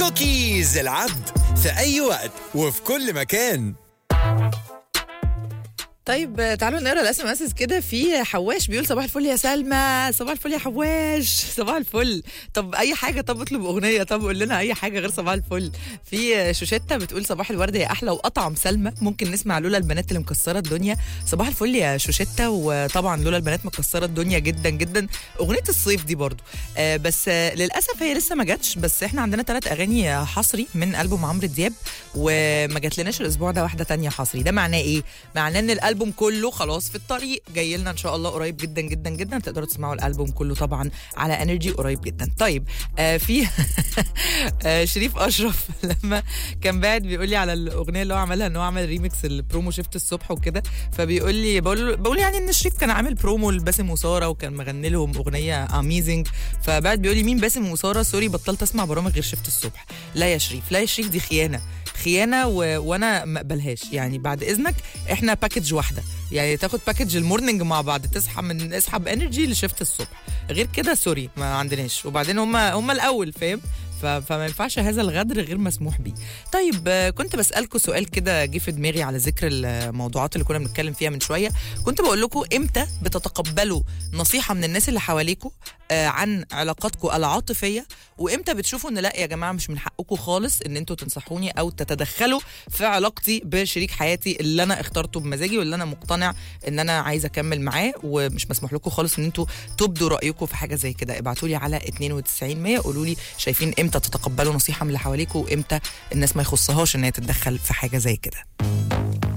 كوكيز العبد في أي وقت وفي كل مكان طيب تعالوا نقرا الاس ام اس كده في حواش بيقول صباح الفل يا سلمى صباح الفل يا حواش صباح الفل طب اي حاجه طب اطلب اغنيه طب قول لنا اي حاجه غير صباح الفل في شوشته بتقول صباح الورد يا احلى واطعم سلمى ممكن نسمع لولا البنات اللي مكسره الدنيا صباح الفل يا شوشته وطبعا لولا البنات مكسره الدنيا جدا جدا اغنيه الصيف دي برضو آه بس آه للاسف هي لسه ما جاتش بس احنا عندنا ثلاث اغاني حصري من البوم عمرو دياب وما جاتلناش الاسبوع ده واحده تانية حصري ده معناه ايه معناه ان الالبوم كله خلاص في الطريق جاي لنا ان شاء الله قريب جدا جدا جدا تقدروا تسمعوا الالبوم كله طبعا على انرجي قريب جدا طيب آه في آه شريف اشرف لما كان بعد بيقول لي على الاغنيه اللي هو عملها ان هو عمل ريميكس البرومو شفت الصبح وكده فبيقول لي بقول بقول يعني ان شريف كان عامل برومو لباسم وساره وكان مغني لهم اغنيه اميزنج فبعد بيقول لي مين باسم وساره سوري بطلت اسمع برامج غير شفت الصبح لا يا شريف لا يا شريف دي خيانه خيانه و... وانا ما اقبلهاش يعني بعد اذنك احنا باكج واحده يعني تاخد باكج المورنينج مع بعض تصحى من اصحى بانرجي لشفت الصبح غير كده سوري ما عندناش وبعدين هم هم الاول فاهم ف- فما ينفعش هذا الغدر غير مسموح بيه طيب آه، كنت بسالكم سؤال كده جه في دماغي على ذكر الموضوعات اللي كنا بنتكلم فيها من شويه كنت بقول لكم امتى بتتقبلوا نصيحه من الناس اللي حواليكم آه، عن علاقاتكم العاطفيه وامتى بتشوفوا ان لا يا جماعه مش من حقكم خالص ان انتوا تنصحوني او تتدخلوا في علاقتي بشريك حياتي اللي انا اخترته بمزاجي واللي انا مقتنع ان انا عايزه اكمل معاه ومش مسموح لكم خالص ان انتوا تبدوا رايكم في حاجه زي كده ابعتوا لي على 92 100 قولوا لي شايفين امتى تتقبلوا نصيحه من اللي حواليكم وامتى الناس ما يخصهاش ان هي تتدخل في حاجه زي كده